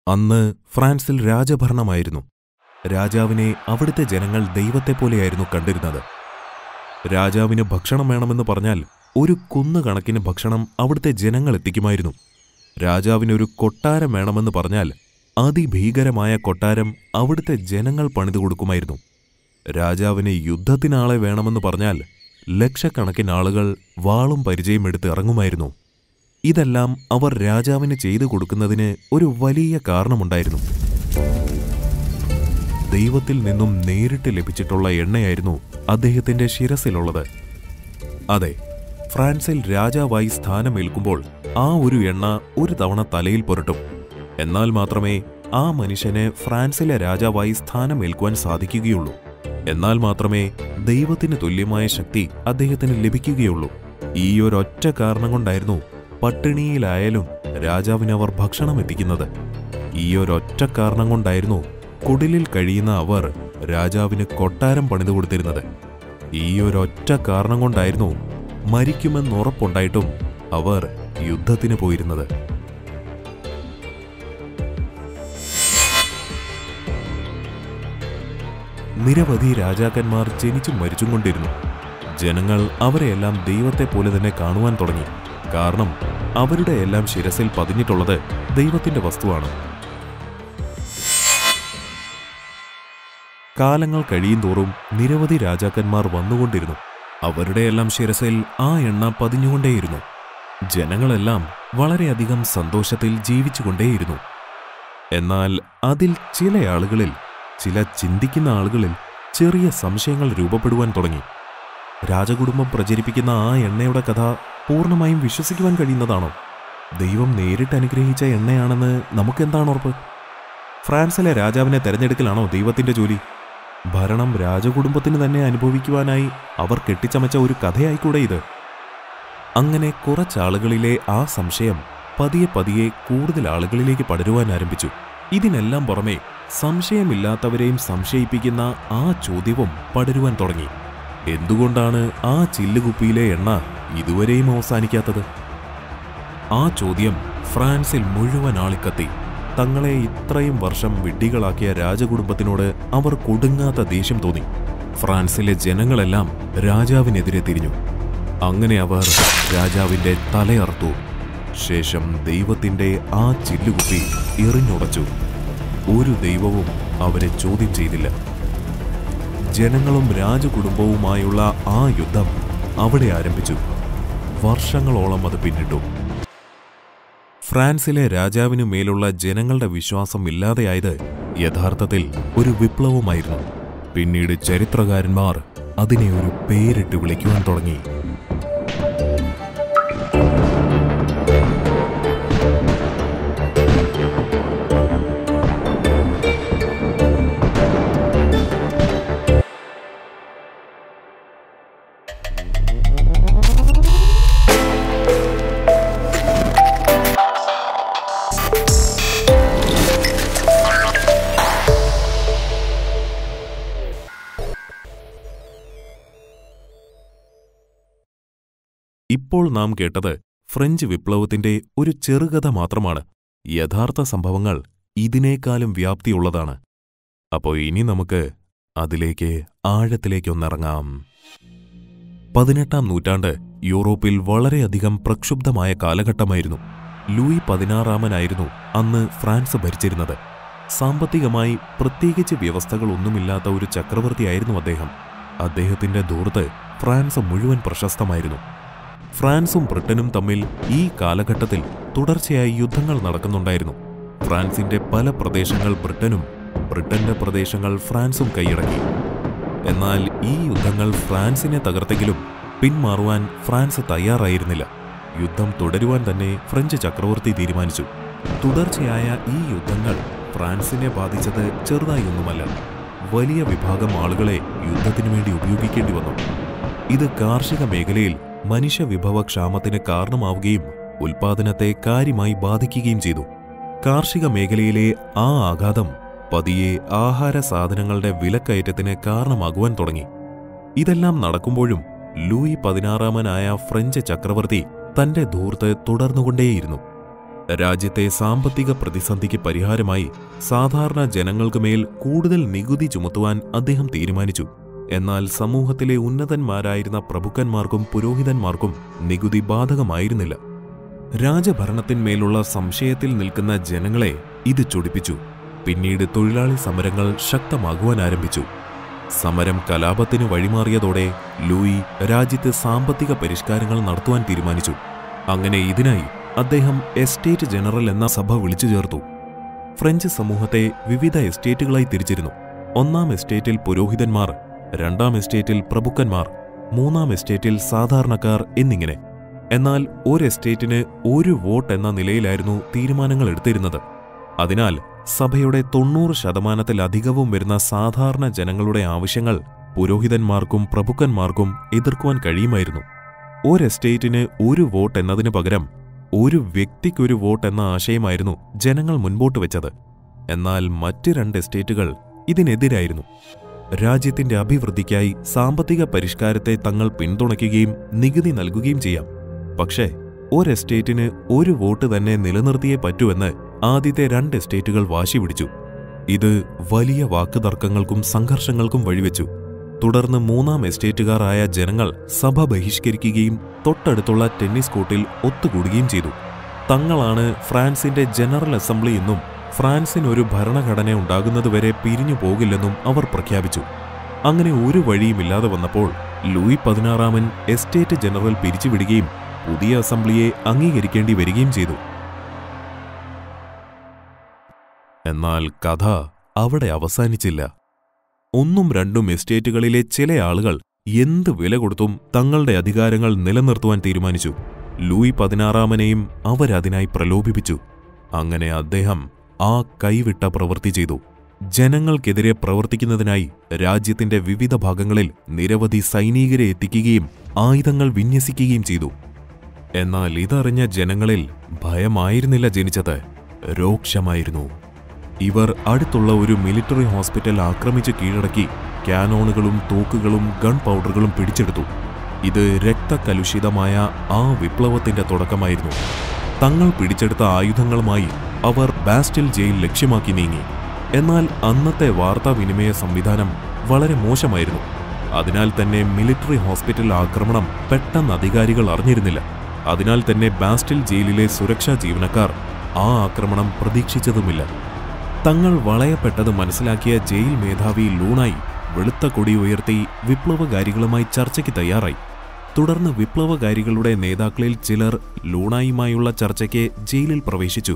അന്ന് ഫ്രാൻസിൽ രാജഭരണമായിരുന്നു രാജാവിനെ അവിടുത്തെ ജനങ്ങൾ ദൈവത്തെപ്പോലെയായിരുന്നു കണ്ടിരുന്നത് രാജാവിന് ഭക്ഷണം വേണമെന്ന് പറഞ്ഞാൽ ഒരു കുന്നുകണക്കിന് ഭക്ഷണം അവിടുത്തെ ജനങ്ങൾ എത്തിക്കുമായിരുന്നു രാജാവിനൊരു കൊട്ടാരം വേണമെന്ന് പറഞ്ഞാൽ അതിഭീകരമായ കൊട്ടാരം അവിടുത്തെ ജനങ്ങൾ പണിതു കൊടുക്കുമായിരുന്നു രാജാവിന് യുദ്ധത്തിനാളെ വേണമെന്ന് പറഞ്ഞാൽ ലക്ഷക്കണക്കിന് ആളുകൾ വാളും പരിചയം എടുത്ത് ഇറങ്ങുമായിരുന്നു ഇതെല്ലാം അവർ രാജാവിന് ചെയ്തു കൊടുക്കുന്നതിന് ഒരു വലിയ കാരണമുണ്ടായിരുന്നു ദൈവത്തിൽ നിന്നും നേരിട്ട് ലഭിച്ചിട്ടുള്ള എണ്ണയായിരുന്നു അദ്ദേഹത്തിന്റെ ശിരസിലുള്ളത് അതെ ഫ്രാൻസിൽ രാജാവായി സ്ഥാനമേൽക്കുമ്പോൾ ആ ഒരു എണ്ണ ഒരു തവണ തലയിൽ പുരട്ടും എന്നാൽ മാത്രമേ ആ മനുഷ്യന് ഫ്രാൻസിലെ രാജാവായി സ്ഥാനമേൽക്കുവാൻ സാധിക്കുകയുള്ളൂ എന്നാൽ മാത്രമേ ദൈവത്തിന് തുല്യമായ ശക്തി അദ്ദേഹത്തിന് ലഭിക്കുകയുള്ളൂ ഈ ഒരൊറ്റ കാരണം കൊണ്ടായിരുന്നു പട്ടിണിയിലായാലും രാജാവിന് അവർ ഭക്ഷണം എത്തിക്കുന്നത് ഈ ഒരൊറ്റ കാരണം കൊണ്ടായിരുന്നു കുടിലിൽ കഴിയുന്ന അവർ രാജാവിന് കൊട്ടാരം പണിതു കൊടുത്തിരുന്നത് ഈ ഒരൊറ്റ കാരണം കൊണ്ടായിരുന്നു മരിക്കുമെന്നുറപ്പുണ്ടായിട്ടും അവർ യുദ്ധത്തിന് പോയിരുന്നത് നിരവധി രാജാക്കന്മാർ ജനിച്ചും മരിച്ചും കൊണ്ടിരുന്നു ജനങ്ങൾ അവരെയെല്ലാം ദൈവത്തെ പോലെ തന്നെ കാണുവാൻ തുടങ്ങി കാരണം അവരുടെ എല്ലാം ശിരസിൽ പതിഞ്ഞിട്ടുള്ളത് ദൈവത്തിന്റെ വസ്തുവാണ് കാലങ്ങൾ കഴിയുന്തോറും നിരവധി രാജാക്കന്മാർ വന്നുകൊണ്ടിരുന്നു അവരുടെയെല്ലാം ശിരസിൽ ആ എണ്ണ പതിഞ്ഞുകൊണ്ടേയിരുന്നു ജനങ്ങളെല്ലാം വളരെയധികം സന്തോഷത്തിൽ ജീവിച്ചുകൊണ്ടേയിരുന്നു എന്നാൽ അതിൽ ചില ആളുകളിൽ ചില ചിന്തിക്കുന്ന ആളുകളിൽ ചെറിയ സംശയങ്ങൾ രൂപപ്പെടുവാൻ തുടങ്ങി രാജകുടുംബം പ്രചരിപ്പിക്കുന്ന ആ എണ്ണയുടെ കഥ പൂർണ്ണമായും വിശ്വസിക്കുവാൻ കഴിയുന്നതാണോ ദൈവം നേരിട്ട് അനുഗ്രഹിച്ച എണ്ണയാണെന്ന് നമുക്കെന്താണ് ഉറപ്പ് ഫ്രാൻസിലെ രാജാവിനെ തെരഞ്ഞെടുക്കലാണോ ദൈവത്തിന്റെ ജോലി ഭരണം രാജകുടുംബത്തിന് തന്നെ അനുഭവിക്കുവാനായി അവർ കെട്ടിച്ചമച്ച ഒരു കഥയായിക്കൂടെ ഇത് അങ്ങനെ കുറച്ചാളുകളിലെ ആ സംശയം പതിയെ പതിയെ കൂടുതൽ ആളുകളിലേക്ക് പടരുവാൻ ആരംഭിച്ചു ഇതിനെല്ലാം പുറമെ സംശയമില്ലാത്തവരെയും സംശയിപ്പിക്കുന്ന ആ ചോദ്യവും പടരുവാൻ തുടങ്ങി എന്തുകൊണ്ടാണ് ആ ചില്ലുകുപ്പിയിലെ എണ്ണ ഇതുവരെയും അവസാനിക്കാത്തത് ആ ചോദ്യം ഫ്രാൻസിൽ മുഴുവൻ ആളിക്കത്തി തങ്ങളെ ഇത്രയും വർഷം വിഡ്ഢികളാക്കിയ രാജകുടുംബത്തിനോട് അവർ കൊടുങ്ങാത്ത ദേഷ്യം തോന്നി ഫ്രാൻസിലെ ജനങ്ങളെല്ലാം രാജാവിനെതിരെ തിരിഞ്ഞു അങ്ങനെ അവർ രാജാവിന്റെ തലയർത്തു ശേഷം ദൈവത്തിന്റെ ആ ചില്ലുകുപ്പി എറിഞ്ഞുടച്ചു ഒരു ദൈവവും അവരെ ചോദ്യം ചെയ്തില്ല ജനങ്ങളും രാജകുടുംബവുമായുള്ള ആ യുദ്ധം അവിടെ ആരംഭിച്ചു വർഷങ്ങളോളം അത് പിന്നിട്ടു ഫ്രാൻസിലെ രാജാവിനു മേലുള്ള ജനങ്ങളുടെ വിശ്വാസം ഇല്ലാതെയായത് യഥാർത്ഥത്തിൽ ഒരു വിപ്ലവമായിരുന്നു പിന്നീട് ചരിത്രകാരന്മാർ അതിനെ ഒരു പേരിട്ട് വിളിക്കുവാൻ തുടങ്ങി ഇപ്പോൾ നാം കേട്ടത് ഫ്രഞ്ച് വിപ്ലവത്തിന്റെ ഒരു ചെറുകഥ മാത്രമാണ് യഥാർത്ഥ സംഭവങ്ങൾ ഇതിനേക്കാളും വ്യാപ്തിയുള്ളതാണ് അപ്പോൾ ഇനി നമുക്ക് അതിലേക്ക് ആഴത്തിലേക്കൊന്നിറങ്ങാം പതിനെട്ടാം നൂറ്റാണ്ട് യൂറോപ്പിൽ വളരെയധികം പ്രക്ഷുബ്ധമായ കാലഘട്ടമായിരുന്നു ലൂയി പതിനാറാമനായിരുന്നു അന്ന് ഫ്രാൻസ് ഭരിച്ചിരുന്നത് സാമ്പത്തികമായി പ്രത്യേകിച്ച് വ്യവസ്ഥകളൊന്നുമില്ലാത്ത ഒരു ചക്രവർത്തിയായിരുന്നു അദ്ദേഹം അദ്ദേഹത്തിന്റെ ദൂർത്ത് ഫ്രാൻസ് മുഴുവൻ പ്രശസ്തമായിരുന്നു ഫ്രാൻസും ബ്രിട്ടനും തമ്മിൽ ഈ കാലഘട്ടത്തിൽ തുടർച്ചയായി യുദ്ധങ്ങൾ നടക്കുന്നുണ്ടായിരുന്നു ഫ്രാൻസിന്റെ പല പ്രദേശങ്ങൾ ബ്രിട്ടനും ബ്രിട്ടന്റെ പ്രദേശങ്ങൾ ഫ്രാൻസും കൈയടക്കി എന്നാൽ ഈ യുദ്ധങ്ങൾ ഫ്രാൻസിനെ തകർത്തെങ്കിലും പിന്മാറുവാൻ ഫ്രാൻസ് തയ്യാറായിരുന്നില്ല യുദ്ധം തുടരുവാൻ തന്നെ ഫ്രഞ്ച് ചക്രവർത്തി തീരുമാനിച്ചു തുടർച്ചയായ ഈ യുദ്ധങ്ങൾ ഫ്രാൻസിനെ ബാധിച്ചത് ചെറുതായൊന്നുമല്ല വലിയ വിഭാഗം ആളുകളെ യുദ്ധത്തിനു വേണ്ടി ഉപയോഗിക്കേണ്ടി വന്നു ഇത് കാർഷിക മേഖലയിൽ മനുഷ്യവിഭവക്ഷാമത്തിന് കാരണമാവുകയും ഉൽപാദനത്തെ കാര്യമായി ബാധിക്കുകയും ചെയ്തു കാർഷിക മേഖലയിലെ ആ ആഘാതം പതിയെ ആഹാര സാധനങ്ങളുടെ വിലക്കയറ്റത്തിന് കാരണമാകുവാൻ തുടങ്ങി ഇതെല്ലാം നടക്കുമ്പോഴും ലൂയി പതിനാറാമനായ ഫ്രഞ്ച് ചക്രവർത്തി തന്റെ ധൂർത്ത് തുടർന്നുകൊണ്ടേയിരുന്നു രാജ്യത്തെ സാമ്പത്തിക പ്രതിസന്ധിക്ക് പരിഹാരമായി സാധാരണ ജനങ്ങൾക്ക് മേൽ കൂടുതൽ നികുതി ചുമത്തുവാൻ അദ്ദേഹം തീരുമാനിച്ചു എന്നാൽ സമൂഹത്തിലെ ഉന്നതന്മാരായിരുന്ന പ്രഭുക്കന്മാർക്കും പുരോഹിതന്മാർക്കും നികുതി ബാധകമായിരുന്നില്ല രാജഭരണത്തിന്മേലുള്ള സംശയത്തിൽ നിൽക്കുന്ന ജനങ്ങളെ ഇത് ചൊടിപ്പിച്ചു പിന്നീട് തൊഴിലാളി സമരങ്ങൾ ശക്തമാകുവാൻ ആരംഭിച്ചു സമരം കലാപത്തിന് വഴിമാറിയതോടെ ലൂയി രാജ്യത്ത് സാമ്പത്തിക പരിഷ്കാരങ്ങൾ നടത്തുവാൻ തീരുമാനിച്ചു അങ്ങനെ ഇതിനായി അദ്ദേഹം എസ്റ്റേറ്റ് ജനറൽ എന്ന സഭ വിളിച്ചു ചേർത്തു ഫ്രഞ്ച് സമൂഹത്തെ വിവിധ എസ്റ്റേറ്റുകളായി തിരിച്ചിരുന്നു ഒന്നാം എസ്റ്റേറ്റിൽ പുരോഹിതന്മാർ രണ്ടാം എസ്റ്റേറ്റിൽ പ്രഭുക്കന്മാർ മൂന്നാം എസ്റ്റേറ്റിൽ സാധാരണക്കാർ എന്നിങ്ങനെ എന്നാൽ ഒരു എസ്റ്റേറ്റിന് ഒരു വോട്ട് എന്ന നിലയിലായിരുന്നു തീരുമാനങ്ങൾ എടുത്തിരുന്നത് അതിനാൽ സഭയുടെ തൊണ്ണൂറ് ശതമാനത്തിലധികവും വരുന്ന സാധാരണ ജനങ്ങളുടെ ആവശ്യങ്ങൾ പുരോഹിതന്മാർക്കും പ്രഭുക്കന്മാർക്കും എതിർക്കുവാൻ കഴിയുമായിരുന്നു ഒരു എസ്റ്റേറ്റിന് ഒരു വോട്ട് എന്നതിനു പകരം ഒരു വ്യക്തിക്കൊരു വോട്ട് എന്ന ആശയമായിരുന്നു ജനങ്ങൾ മുൻപോട്ട് വെച്ചത് എന്നാൽ മറ്റ് രണ്ട് എസ്റ്റേറ്റുകൾ ഇതിനെതിരായിരുന്നു രാജ്യത്തിന്റെ അഭിവൃദ്ധിക്കായി സാമ്പത്തിക പരിഷ്കാരത്തെ തങ്ങൾ പിന്തുണയ്ക്കുകയും നികുതി നൽകുകയും ചെയ്യാം പക്ഷേ ഒരു എസ്റ്റേറ്റിന് ഒരു വോട്ട് തന്നെ നിലനിർത്തിയേ പറ്റൂവെന്ന് ആദ്യത്തെ രണ്ട് എസ്റ്റേറ്റുകൾ വാശി പിടിച്ചു ഇത് വലിയ വാക്കുതർക്കങ്ങൾക്കും സംഘർഷങ്ങൾക്കും വഴിവെച്ചു തുടർന്ന് മൂന്നാം എസ്റ്റേറ്റുകാരായ ജനങ്ങൾ സഭ ബഹിഷ്കരിക്കുകയും തൊട്ടടുത്തുള്ള ടെന്നീസ് കോർട്ടിൽ ഒത്തുകൂടുകയും ചെയ്തു തങ്ങളാണ് ഫ്രാൻസിന്റെ ജനറൽ അസംബ്ലി എന്നും ഫ്രാൻസിന് ഒരു ഭരണഘടന ഉണ്ടാകുന്നതുവരെ പിരിഞ്ഞു പോകില്ലെന്നും അവർ പ്രഖ്യാപിച്ചു അങ്ങനെ ഒരു വഴിയുമില്ലാതെ വന്നപ്പോൾ ലൂയി പതിനാറാമൻ എസ്റ്റേറ്റ് ജനറൽ പിരിച്ചുവിടുകയും പുതിയ അസംബ്ലിയെ അംഗീകരിക്കേണ്ടി വരികയും ചെയ്തു എന്നാൽ കഥ അവിടെ അവസാനിച്ചില്ല ഒന്നും രണ്ടും എസ്റ്റേറ്റുകളിലെ ചില ആളുകൾ എന്ത് വില കൊടുത്തും തങ്ങളുടെ അധികാരങ്ങൾ നിലനിർത്തുവാൻ തീരുമാനിച്ചു ലൂയി പതിനാറാമനെയും അവരതിനായി പ്രലോഭിപ്പിച്ചു അങ്ങനെ അദ്ദേഹം ആ കൈവിട്ട പ്രവൃത്തി ചെയ്തു ജനങ്ങൾക്കെതിരെ പ്രവർത്തിക്കുന്നതിനായി രാജ്യത്തിന്റെ വിവിധ ഭാഗങ്ങളിൽ നിരവധി സൈനികരെ എത്തിക്കുകയും ആയുധങ്ങൾ വിന്യസിക്കുകയും ചെയ്തു എന്നാൽ ഇതറിഞ്ഞ ജനങ്ങളിൽ ഭയമായിരുന്നില്ല ജനിച്ചത് രോക്ഷമായിരുന്നു ഇവർ അടുത്തുള്ള ഒരു മിലിറ്ററി ഹോസ്പിറ്റൽ ആക്രമിച്ച് കീഴടക്കി ക്യാനോണുകളും തോക്കുകളും ഗൺ പൗഡറുകളും പിടിച്ചെടുത്തു ഇത് രക്തകലുഷിതമായ ആ വിപ്ലവത്തിന്റെ തുടക്കമായിരുന്നു തങ്ങൾ പിടിച്ചെടുത്ത ആയുധങ്ങളുമായി അവർ ബാസ്റ്റിൽ ജയിൽ ലക്ഷ്യമാക്കി നീങ്ങി എന്നാൽ അന്നത്തെ വാർത്താവിനിമയ സംവിധാനം വളരെ മോശമായിരുന്നു അതിനാൽ തന്നെ മിലിറ്ററി ഹോസ്പിറ്റൽ ആക്രമണം പെട്ടെന്ന് അധികാരികൾ അറിഞ്ഞിരുന്നില്ല അതിനാൽ തന്നെ ബാസ്റ്റിൽ ജയിലിലെ സുരക്ഷാ ജീവനക്കാർ ആ ആക്രമണം പ്രതീക്ഷിച്ചതുമില്ല തങ്ങൾ വളയപ്പെട്ടത് മനസ്സിലാക്കിയ ജയിൽ മേധാവി ലൂണായി വെളുത്ത കൊടി ഉയർത്തി വിപ്ലവകാരികളുമായി ചർച്ചയ്ക്ക് തയ്യാറായി തുടർന്ന് വിപ്ലവകാരികളുടെ നേതാക്കളിൽ ചിലർ ലൂണായുമായുള്ള ചർച്ചയ്ക്ക് ജയിലിൽ പ്രവേശിച്ചു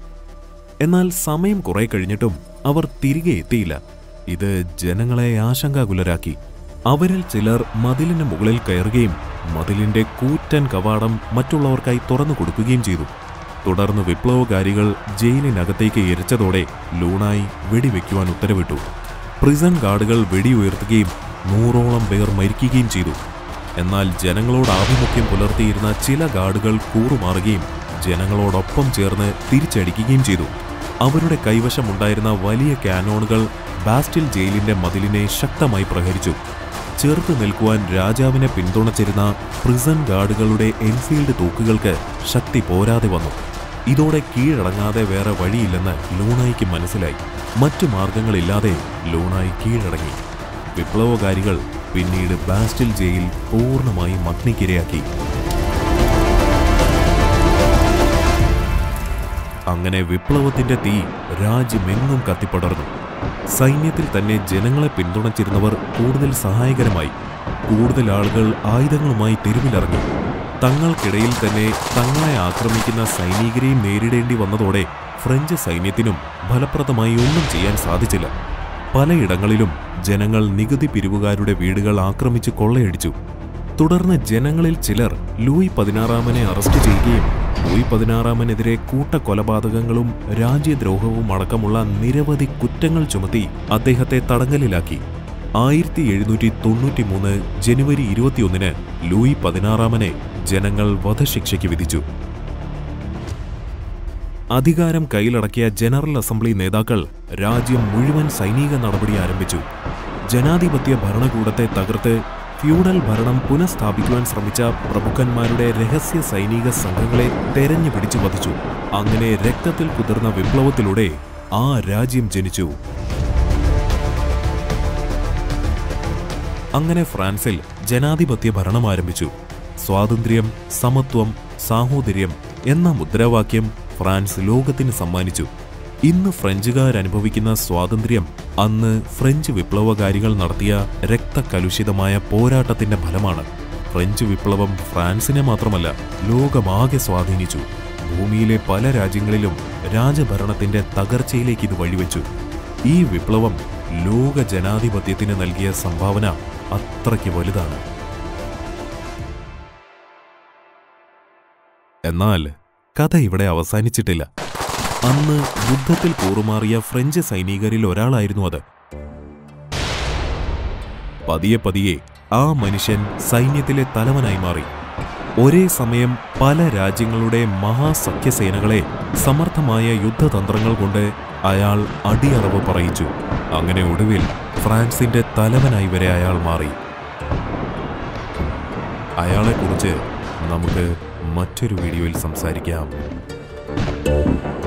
എന്നാൽ സമയം കുറെ കഴിഞ്ഞിട്ടും അവർ തിരികെ എത്തിയില്ല ഇത് ജനങ്ങളെ ആശങ്കാകുലരാക്കി അവരിൽ ചിലർ മതിലിന് മുകളിൽ കയറുകയും മതിലിന്റെ കൂറ്റൻ കവാടം മറ്റുള്ളവർക്കായി തുറന്നു കൊടുക്കുകയും ചെയ്തു തുടർന്ന് വിപ്ലവകാരികൾ ജയിലിനകത്തേക്ക് എരിച്ചതോടെ ലൂണായി വെടിവെക്കുവാൻ ഉത്തരവിട്ടു പ്രിസൺ ഗാർഡുകൾ വെടിയുയർത്തുകയും നൂറോളം പേർ മരിക്കുകയും ചെയ്തു എന്നാൽ ജനങ്ങളോട് ആഭിമുഖ്യം പുലർത്തിയിരുന്ന ചില ഗാർഡുകൾ കൂറുമാറുകയും ജനങ്ങളോടൊപ്പം ചേർന്ന് തിരിച്ചടിക്കുകയും ചെയ്തു അവരുടെ കൈവശമുണ്ടായിരുന്ന വലിയ ക്യാനോണുകൾ ബാസ്റ്റിൽ ജയിലിന്റെ മതിലിനെ ശക്തമായി പ്രഹരിച്ചു ചെറുത്തു നിൽക്കുവാൻ രാജാവിനെ പിന്തുണച്ചിരുന്ന പ്രിസൺ ഗാർഡുകളുടെ എൻഫീൽഡ് തോക്കുകൾക്ക് ശക്തി പോരാതെ വന്നു ഇതോടെ കീഴടങ്ങാതെ വേറെ വഴിയില്ലെന്ന് ലൂണായിക്ക് മനസ്സിലായി മറ്റു മാർഗങ്ങളില്ലാതെ ലൂണായി കീഴടങ്ങി വിപ്ലവകാരികൾ പിന്നീട് ബാസ്റ്റിൽ ജയിൽ പൂർണ്ണമായും അഗ്നിക്കിരയാക്കി അങ്ങനെ വിപ്ലവത്തിന്റെ തീ രാജ്യമെങ്ങും കത്തിപ്പടർന്നു സൈന്യത്തിൽ തന്നെ ജനങ്ങളെ പിന്തുണച്ചിരുന്നവർ കൂടുതൽ സഹായകരമായി കൂടുതൽ ആളുകൾ ആയുധങ്ങളുമായി തെരുവിലിറങ്ങി തങ്ങൾക്കിടയിൽ തന്നെ തങ്ങളെ ആക്രമിക്കുന്ന സൈനികരെയും നേരിടേണ്ടി വന്നതോടെ ഫ്രഞ്ച് സൈന്യത്തിനും ഫലപ്രദമായി ഒന്നും ചെയ്യാൻ സാധിച്ചില്ല പലയിടങ്ങളിലും ജനങ്ങൾ നികുതി പിരിവുകാരുടെ വീടുകൾ ആക്രമിച്ച് കൊള്ളയടിച്ചു തുടർന്ന് ജനങ്ങളിൽ ചിലർ ലൂയി പതിനാറാമനെ അറസ്റ്റ് ചെയ്യുകയും ലൂയി പതിനാറാമനെതിരെ കൂട്ടക്കൊലപാതകങ്ങളും രാജ്യദ്രോഹവും അടക്കമുള്ള നിരവധി കുറ്റങ്ങൾ ചുമത്തി അദ്ദേഹത്തെ തടങ്കലിലാക്കി ആയിരത്തി എഴുന്നൂറ്റി തൊണ്ണൂറ്റി മൂന്ന് ജനുവരി ഇരുപത്തിയൊന്നിന് ലൂയി പതിനാറാമനെ ജനങ്ങൾ വധശിക്ഷയ്ക്ക് വിധിച്ചു അധികാരം കയ്യിലടക്കിയ ജനറൽ അസംബ്ലി നേതാക്കൾ രാജ്യം മുഴുവൻ സൈനിക നടപടി ആരംഭിച്ചു ജനാധിപത്യ ഭരണകൂടത്തെ തകർത്ത് ഫ്യൂഡൽ ഭരണം പുനഃസ്ഥാപിക്കുവാൻ ശ്രമിച്ച പ്രഭുക്കന്മാരുടെ രഹസ്യ സൈനിക സംഘങ്ങളെ തെരഞ്ഞു പിടിച്ചു വധിച്ചു അങ്ങനെ രക്തത്തിൽ കുതിർന്ന വിപ്ലവത്തിലൂടെ ആ രാജ്യം ജനിച്ചു അങ്ങനെ ഫ്രാൻസിൽ ജനാധിപത്യ ഭരണം ആരംഭിച്ചു സ്വാതന്ത്ര്യം സമത്വം സാഹോദര്യം എന്ന മുദ്രാവാക്യം ഫ്രാൻസ് ലോകത്തിന് സമ്മാനിച്ചു ഇന്ന് ഫ്രഞ്ചുകാർ അനുഭവിക്കുന്ന സ്വാതന്ത്ര്യം അന്ന് ഫ്രഞ്ച് വിപ്ലവകാരികൾ നടത്തിയ രക്തകലുഷിതമായ പോരാട്ടത്തിന്റെ ഫലമാണ് ഫ്രഞ്ച് വിപ്ലവം ഫ്രാൻസിനെ മാത്രമല്ല ലോകമാകെ സ്വാധീനിച്ചു ഭൂമിയിലെ പല രാജ്യങ്ങളിലും രാജഭരണത്തിന്റെ തകർച്ചയിലേക്ക് ഇത് വഴിവെച്ചു ഈ വിപ്ലവം ലോക ജനാധിപത്യത്തിന് നൽകിയ സംഭാവന അത്രയ്ക്ക് വലുതാണ് എന്നാൽ കഥ ഇവിടെ അവസാനിച്ചിട്ടില്ല അന്ന് യുദ്ധത്തിൽ കൂറുമാറിയ ഫ്രഞ്ച് സൈനികരിൽ ഒരാളായിരുന്നു അത് പതിയെ പതിയെ ആ മനുഷ്യൻ സൈന്യത്തിലെ തലവനായി മാറി ഒരേ സമയം പല രാജ്യങ്ങളുടെ മഹാസഖ്യസേനകളെ സമർത്ഥമായ യുദ്ധതന്ത്രങ്ങൾ കൊണ്ട് അയാൾ അടിയറവ് പറയിച്ചു അങ്ങനെ ഒടുവിൽ ഫ്രാൻസിന്റെ തലവനായി വരെ അയാൾ മാറി അയാളെക്കുറിച്ച് നമുക്ക് മറ്റൊരു വീഡിയോയിൽ സംസാരിക്കാം